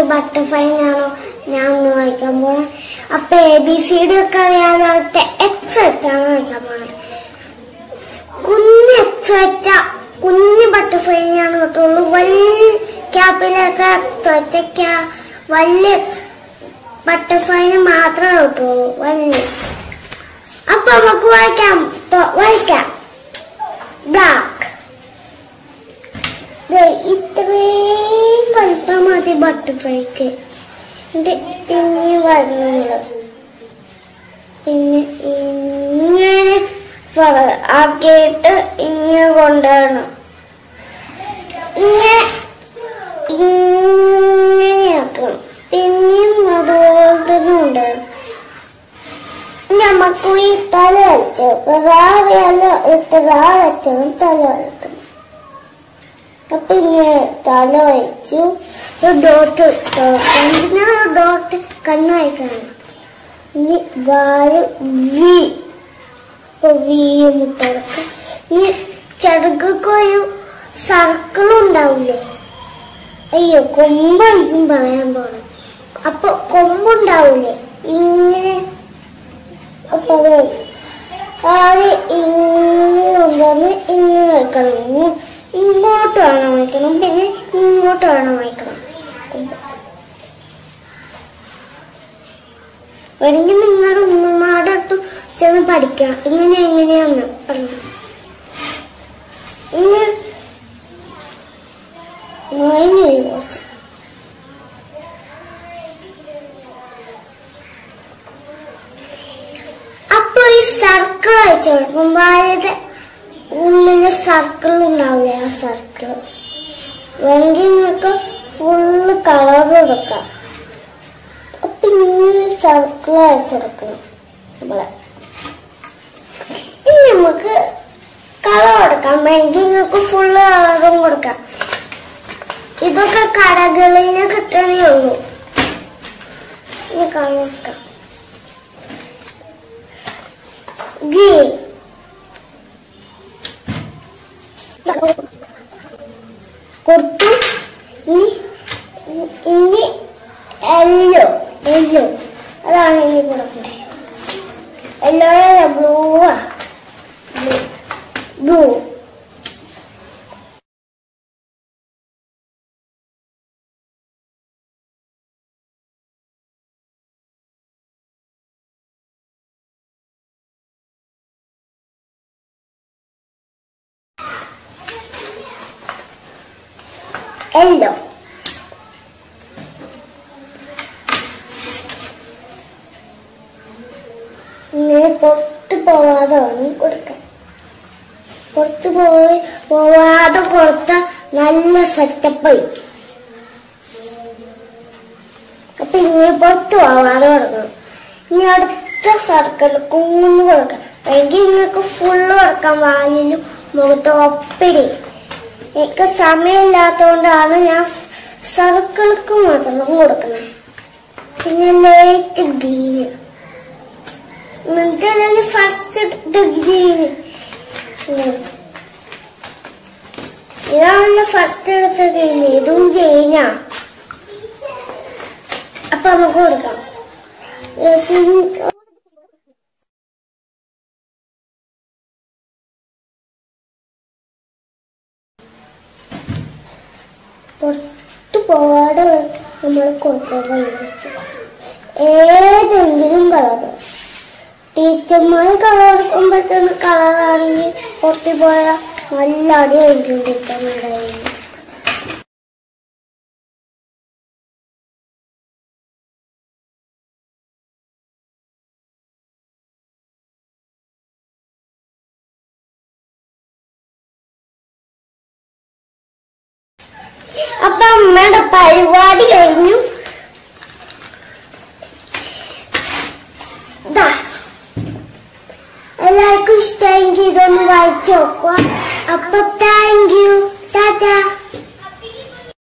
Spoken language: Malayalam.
ബട്ടർഫ്ലൈനാണോ ഞാൻ ഒന്ന് വായിക്കാൻ പോണേ അപ്പൊ എ ബി സി ഡി ഒക്കെ അറിയാതെ എക്സ് വെച്ചാണ് വായിക്കാൻ പോണേ കുഞ്ഞ് എക്സ് വെച്ച കുഞ്ഞ് ബട്ടർഫ്ലൈനാണ് കിട്ടുള്ളൂ വലിയ ക്യാപ്പിലൊക്കെ എക്സ് വെച്ച വലിയ ബട്ടർഫ്ലൈന് മാത്രമേ കിട്ടുള്ളൂ വലിയ അപ്പൊ നമുക്ക് വായിക്കാം തൊ- വായിക്കാം ബ്ലാക്ക് ഇത്രയും വലിപ്പം മതി ബട്ടർഫ്ലൈക്ക് എന്നിട്ട് പിന്നെ വരുന്നത് പിന്നെ ഇങ്ങനെ ഫ- ആക്കിയിട്ട് ഇങ്ങനെ കൊണ്ടുവരണം ഇങ്ങനെ ഇങ്ങനെയാക്കണം പിന്നെയും അതുപോലെ തന്നെ കൊണ്ടുവരണം നമുക്ക് ഈ തല വെച്ചു അറിയാലോ എത്ര വെച്ചതും തല വരക്കണം അപ്പൊ ഇങ്ങനെ തല വെച്ചു ഒരു ഡോട്ട് പിന്നെ ഒരു ഡോട്ട് കണ്ണ് വയ്ക്കണം ഇനി വാല് വി ഇപ്പൊ വി മുട്ടടക്കം ഇനി ചെറുക്കൊക്കെ ഒരു സർക്കിൾ ഉണ്ടാവില്ലേ അയ്യോ കൊമ്പായിരിക്കും പറയാൻ പോണത് അപ്പൊ കൊമ്പുണ്ടാവില്ലേ ഇങ്ങനെ അപ്പൊ അത് ആദ്യം ഇങ്ങനെ കൊണ്ടുവന്ന് ഇങ്ങനെ വെക്കണം ഇങ്ങ- ഇങ്ങോട്ട് വേണം വയ്ക്കണം പിന്നെ ഇങ്ങോട്ട് വേണം വയ്ക്കണം വേണമെങ്കിൽ നിങ്ങളുടെ ഉമ്മമാരുടെ അടുത്ത് ചെന്ന് പഠിക്കണം ഇങ്ങനെ എങ്ങനെയാന്ന് പറഞ്ഞു ഇങ്ങനെ മയങ്ങി പോയി കുറച്ച് അപ്പൊ ഈ സർക്കിൾ വെച്ച് കൊടുക്കുമ്പോ അതിന്റെ ഉള്ളില് സർക്കിൾ ഉണ്ടാവില്ലേ ആ സർക്കിൾ വേണമെങ്കിൽ നിങ്ങൾക്ക് ഫുള്ള് കളർ കൊടുക്കാം അപ്പൊ ഇങ്ങനെ സർക്കിൾ അയച്ചു കൊടുക്കണം നമ്മളെ ഇനി നമുക്ക് കളർ കൊടുക്കാം വേണമെങ്കിൽ നിങ്ങൾക്ക് ഫുള്ള് കളറും കൊടുക്കാം ഇതൊക്കെ കടകളിൽ നിന്ന് കിട്ടണേ ഉള്ളൂ ഇനി കളർ കൊടുക്കാം green. കൊടുത്തു ഇനി ഇനി യെല്ലോ യെല്ലോ അതാണ് ഇനി കൊടുക്കണ്ടേ യെല്ലോ അല്ല ബ്ലൂ ബ്ലൂ യെല്ലോ ഇങ്ങനെ പുറത്ത് പോവാതെ വേണം കൊടുക്കാൻ പുറത്ത് പോയി പോവാതെ കൊടുത്ത നല്ല സെറ്റപ്പ് ആയിരിക്കും അപ്പൊ ഇങ്ങനെ പുറത്ത് പോവാതെ കൊടുക്കണം ഇനി അടുത്ത സർക്കിൾ കൂന്ന് കൊടുക്കാം എങ്കിൽ നിങ്ങൾക്ക് ഫുള്ള് കൊടുക്കാം വാലിലും മുഖത്ത് ഒപ്പിടി എനിക്ക് സമയമില്ലാത്തതുകൊണ്ടാണ് ഞാൻ സർക്കിൾക്ക് മാത്രം കൊടുക്കുന്നത് പിന്നെ ലൈറ്റ് ഗ്രീന് എന്നിട്ട് ഫസ്റ്റ് ഗ്രീന് ഇതാണ് ഫസ്റ്റ് എടുത്ത ഗ്രീന് ഇതും ജെയിനാ അപ്പൊ നമുക്ക് കൊടുക്കാം ഏ, പിന്നെ പുറത്തു പോവാതെ നമ്മൾ കൊടുക്കാൻ ഏതെങ്കിലും കളർ ടീച്ചർമാർ കളർ കൊടുക്കുമ്പോഴത്തേന് കളറാണെങ്കിൽ പുറത്തു പോയാൽ നല്ല അടിയായിരിക്കും ടീച്ചർമാരുടെ കയ്യിൽ നിന്ന്. അപ്പൊ അമ്മയുടെ പരിപാടി കഴിഞ്ഞു ദാ. എല്ലാവർക്കും ഇഷ്ടമെങ്കിൽ ഇതൊന്ന് വായിച്ചു നോക്കുക അപ്പൊ താങ്ക് യു ടാറ്റാ